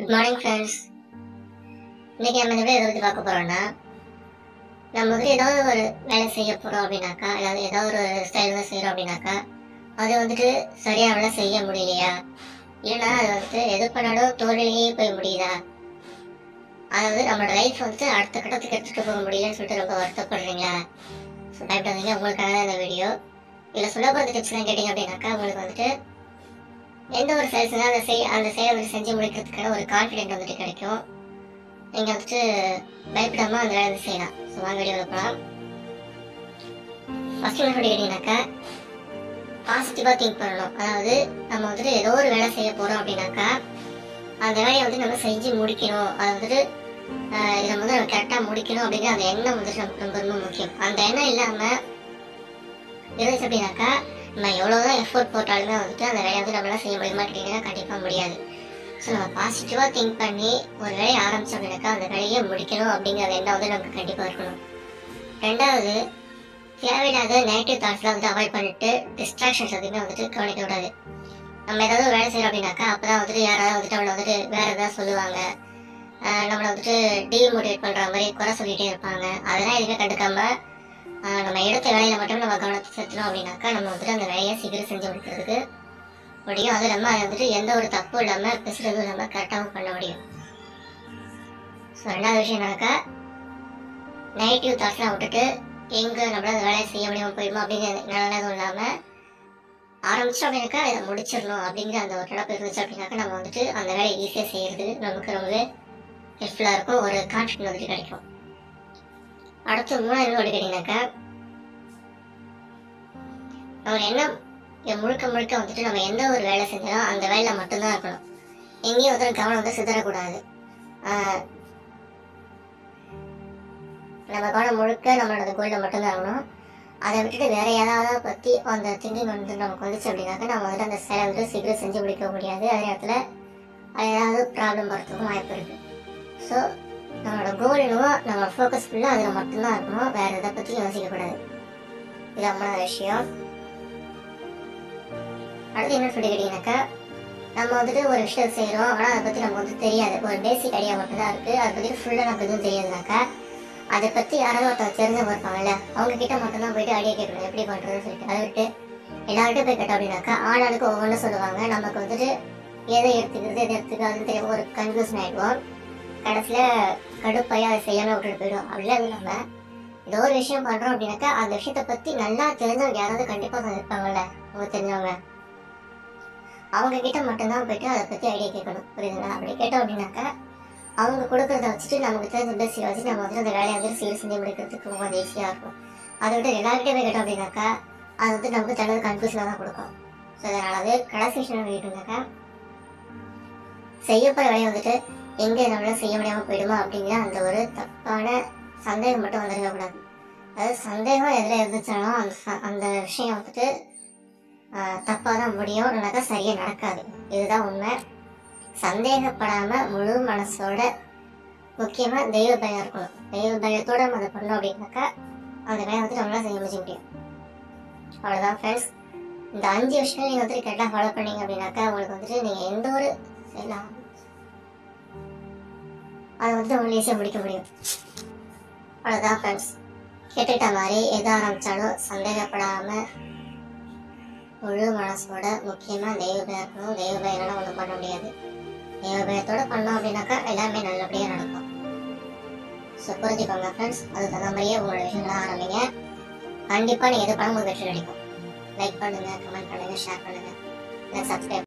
good morning friends இன்னைக்கு நம்ம இந்த வீடியோ எதை பற்றி பார்க்க போறோம்னா நம்ம வந்து ஏதாவது ஒரு வேலை செய்ய போறோம் அப்படின்னாக்கா அதாவது ஏதாவது ஒரு ஸ்டைல் தான் செய்யறோம் அப்படின்னாக்கா அது வந்துட்டு சரியானல செய்ய முடியலையா இல்லைன்னா அது வந்துட்டு எது பண்ணாலும் தோல்வியிலேயே போய் முடியுதா அதாவது நம்மளோட லைஃப் வந்துட்டு அடுத்த கட்டத்துக்கு எடுத்துட்டு போக முடியலன்னு சொல்லிட்டு ரொம்ப வருத்தப்படுறீங்களா ஸோ பயப்படாதீங்க உங்களுக்காக தான் இந்த வீடியோ இதில் சொல்ல போகிற டிப்ஸ்லாம் கேட்டிங்க அப்படின்னாக்கா உங்களுக்கு வந்துட்டு எந்த ஒரு செயல் செஞ்சால் அந்த செய் அந்த செயலை வந்து செஞ்சு முடிக்கிறதுக்கான ஒரு கான்ஃபிடென்ட் வந்துட்டு கிடைக்கும் நீங்கள் வந்துட்டு பயப்படாமல் அந்த வேலை வந்து செய்யலாம் ஸோ வாங்க வீடியோவில் போகலாம் ஃபர்ஸ்ட் என்ன சொல்லி கேட்டிங்கனாக்கா பாசிட்டிவாக திங்க் பண்ணணும் அதாவது நம்ம வந்துட்டு ஏதோ ஒரு வேலை செய்ய போகிறோம் அப்படின்னாக்கா அந்த வேலையை வந்து நம்ம செஞ்சு முடிக்கணும் அது வந்துட்டு ஆஹ் இதை வந்து நம்ம கரெக்டாக முடிக்கணும் அப்படிங்கிற அந்த எண்ணம் வந்துட்டு நமக்கு ரொம்ப ரொம்ப முக்கியம் அந்த எண்ணம் இல்லாமல் இருந்துச்சு அப்படின்னாக்கா நம்ம எவ்வளோதான் எஃபோர்ட் போட்டாலுமே வந்துட்டு அந்த வேலையை வந்து நம்மளால செய்ய முடியுமா கேட்டீங்கன்னா கண்டிப்பாக முடியாது ஸோ நம்ம பாசிட்டிவாக திங்க் பண்ணி ஒரு வேலையை ஆரம்பிச்சோம் அப்படின்னாக்கா அந்த வேலையை முடிக்கணும் அப்படிங்கிற எண்ணம் வந்து நமக்கு கண்டிப்பாக இருக்கணும் ரெண்டாவது தேவையில்லாத நெகட்டிவ் தாட்ஸ்லாம் வந்து அவாய்ட் பண்ணிட்டு டிஸ்ட்ராக்ஷன்ஸ் எதுவுமே வந்துட்டு கவனிக்க கூடாது நம்ம ஏதாவது ஒரு வேலை செய்கிறோம் அப்படின்னாக்கா அப்போ தான் வந்துட்டு யாராவது வந்துட்டு நம்மளை வந்துட்டு வேற ஏதாவது சொல்லுவாங்க ஆஹ் நம்மளை வந்துட்டு டீமோட்டிவேட் பண்ணுற மாதிரி குறை சொல்லிகிட்டே இருப்பாங்க அதெல்லாம் எதுவுமே கண்டுக்காம ஆஹ் நம்ம எடுத்த வேலையில மட்டும் நம்ம கவனத்தை செலுத்தணும் அப்படின்னாக்கா நம்ம வந்துட்டு அந்த வேலையை சீக்கிரம் செஞ்சு முடிக்கிறதுக்கு முடியும் அது நம்ம அதை வந்துட்டு எந்த ஒரு தப்பும் இல்லாமல் பேசுறதும் இல்லாமல் கரெக்டாகவும் பண்ண முடியும் ஸோ ரெண்டாவது விஷயம் என்னன்னாக்கா நெகட்டிவ் தாட்ஸ்லாம் விட்டுட்டு எங்கே நம்மளால அந்த வேலையை செய்ய முடியாமல் போயிடுமா அப்படிங்கிற நல்லதும் இல்லாமல் ஆரம்பிச்சோம் அப்படின்னாக்கா இதை முடிச்சிடணும் அப்படிங்கிற அந்த ஒரு நடப்பு இருந்துச்சு அப்படின்னாக்கா நம்ம வந்துட்டு அந்த வேலையை ஈஸியாக செய்யறது நமக்கு ரொம்பவே ஹெல்ப்ஃபுல்லாக இருக்கும் ஒரு கான்ஃபிடன்ட் வந்துட்டு கிடைக்கும் அடுத்து மூணாவது என்ன கேட்டீங்கன்னாக்கா நம்ம எண்ணம் இங்க முழுக்க முழுக்க வந்துட்டு நம்ம எந்த ஒரு வேலை செஞ்சாலும் அந்த வேலையில மட்டும்தான் இருக்கணும் எங்கேயும் வந்து கவனம் வந்து சிதறக்கூடாது ஆஹ் நம்ம கவனம் முழுக்க நம்மளோட கோயிலில் மட்டும்தான் இருக்கணும் அதை விட்டுட்டு வேற ஏதாவது பற்றி அந்த திங்கிங் வந்து நமக்கு வந்துச்சு அப்படின்னாக்கா நம்ம வந்துட்டு அந்த செயலை வந்து சீக்கிரம் செஞ்சு முடிக்க முடியாது அதே நேரத்தில் அது ஏதாவது ப்ராப்ளம் வரத்துக்கும் வாய்ப்பு இருக்கு ஸோ நம்மளோட கோல் என்னவோ நம்ம ஃபோக்கஸ் ஃபுல்லாக அதில் மட்டும்தான் இருக்கணும் வேற எதை பற்றி யோசிக்கக்கூடாது இது அம்மன விஷயம் அடுத்து என்ன சொல்லி கேட்டீங்கன்னாக்கா நம்ம வந்துட்டு ஒரு விஷயம் செய்கிறோம் ஆனால் அதை பற்றி நமக்கு வந்து தெரியாது ஒரு பேசிக் ஐடியா மட்டும்தான் இருக்குது அதை பற்றி ஃபுல்லாக நமக்கு எதுவும் தெரியாதுனாக்கா அதை பற்றி யாராவது ஒருத்தவங்க தெரிஞ்சவங்க இருப்பாங்கல்ல அவங்க கிட்ட மட்டும்தான் போயிட்டு ஐடியா கேட்கணும் எப்படி பண்ணுறதுன்னு சொல்லிட்டு அதை விட்டு எல்லார்கிட்டும் போய் கேட்டோம் அப்படின்னாக்கா ஆளாளுக்கு ஒவ்வொன்றும் சொல்லுவாங்க நமக்கு வந்துட்டு எதை எடுத்துக்கிறது எதை எடுத்துக்காதுன்னு தெரியும் ஒரு கன்ஃபியூஷன் ஆகிடுவோம் கடைசியில் கடுப்பையா அதை செய்யாமல் விட்டுட்டு போயிடும் அப்படிலாம் இல்லாமல் ஏதோ ஒரு விஷயம் பண்ணுறோம் அப்படின்னாக்கா அந்த விஷயத்தை பற்றி நல்லா தெரிஞ்சவங்க யாராவது கண்டிப்பாக இருப்பாங்கல்ல அவங்க தெரிஞ்சவங்க அவங்க கிட்ட மட்டும்தான் போயிட்டு அதை பற்றி ஐடியா கேட்கணும் புரியுதுங்களா அப்படி கேட்டோம் அப்படின்னாக்கா அவங்க கொடுக்கறத வச்சுட்டு நமக்கு தெரிஞ்ச பேசி வச்சு நம்ம வந்து அந்த வேலையை வந்து சீர் செஞ்சு முடிக்கிறதுக்கு கொஞ்சம் ஈஸியாக இருக்கும் அதை விட்டு எல்லாருக்கிட்டே போய் கேட்டோம் அப்படின்னாக்கா அது வந்து நமக்கு தனது கன்ஃபியூஷனாக தான் கொடுக்கும் ஸோ அதனால அது கடைசி விஷயம் கேட்டோம்னாக்கா செய்யப்படுற வேலையை வந்துட்டு எங்கே நம்மளால செய்ய முடியாமல் போயிடுமா அப்படிங்கிற அந்த ஒரு தப்பான சந்தேகம் மட்டும் வந்துடக்கூடாது அதாவது சந்தேகம் எதில் இருந்துச்சாலும் அந்த ச- அந்த விஷயம் வந்துட்டு தப்பாக தான் முடியும் இல்லைனாக்கா சரியாக நடக்காது இதுதான் உண்மை சந்தேகப்படாமல் முழு மனசோட முக்கியமாக தெய்வ பயம் இருக்கணும் தெய்வ பயத்தோட நம்ம அதை பண்ணோம் அப்படின்னாக்கா அந்த வேலை வந்து நம்மளால செய்ய முடிய முடியும் அவ்வளோதான் ஃப்ரெண்ட்ஸ் இந்த அஞ்சு விஷயம் நீங்கள் வந்துட்டு கரெக்டாக ஃபாலோ பண்ணீங்க அப்படின்னாக்கா உங்களுக்கு வந்துட்டு நீங்கள் எந்த ஒரு செய்யலாம் அதை வந்து உங்களுக்கு ஈஸியாக முடிக்க முடியும் அவ்வளோதான் ஃப்ரெண்ட்ஸ் கேட்டுக்கிட்ட மாதிரி எதை ஆரம்பித்தாலும் சந்தேகப்படாமல் முழு மனசோட முக்கியமாக தெய்வ பயம் இருக்கணும் தெய்வ பயம் இல்லைன்னா ஒன்றும் பண்ண முடியாது தெய்வ பயத்தோட பண்ணோம் அப்படின்னாக்கா எல்லாமே நல்லபடியாக நடக்கும் ஸோ புரிஞ்சுக்கோங்க ஃப்ரெண்ட்ஸ் அதுக்கு தகுந்த மாதிரியே உங்களோட விஷயங்களை ஆரம்பிங்க கண்டிப்பாக நீங்கள் எது பண்ண உங்களுக்கு வெற்றி கிடைக்கும் லைக் பண்ணுங்கள் கமெண்ட் பண்ணுங்கள் ஷேர் பண்ணுங்கள் சப்ஸ்கிரைப்